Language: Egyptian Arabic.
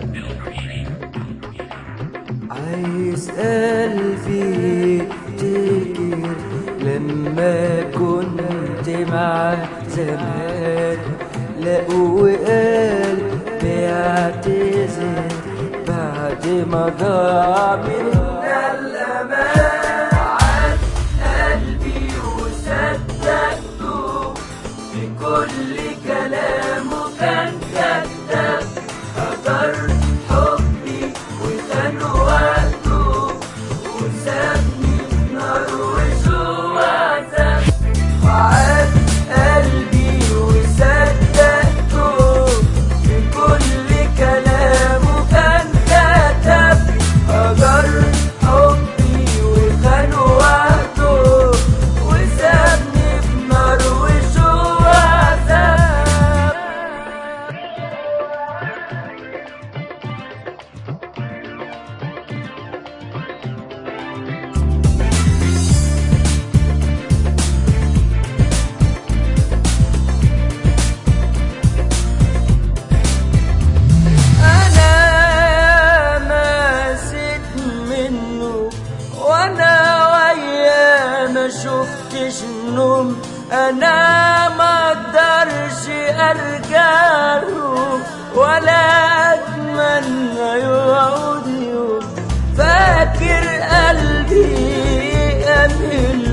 عايز قلبي يفتكر لما كنت معاه زمان لقوا قلبي يعتذر بعد ما ضاع منا الأمان عاد قلبي وصدقته في كل كلامه كان كذاب هدر حبي وخان وقته وسابني في نار وجوه عذاب وعاد قلبي وصدقته في كل كلامه كان كذاب هدر حبي وخان وقته وسابني في نار وجوه عذاب انا ماسك منه وانا وياه ما شفتش نوم انا ما اقدرش ارجع له ولا اتمنى يعود يوم فاكر قلبي امل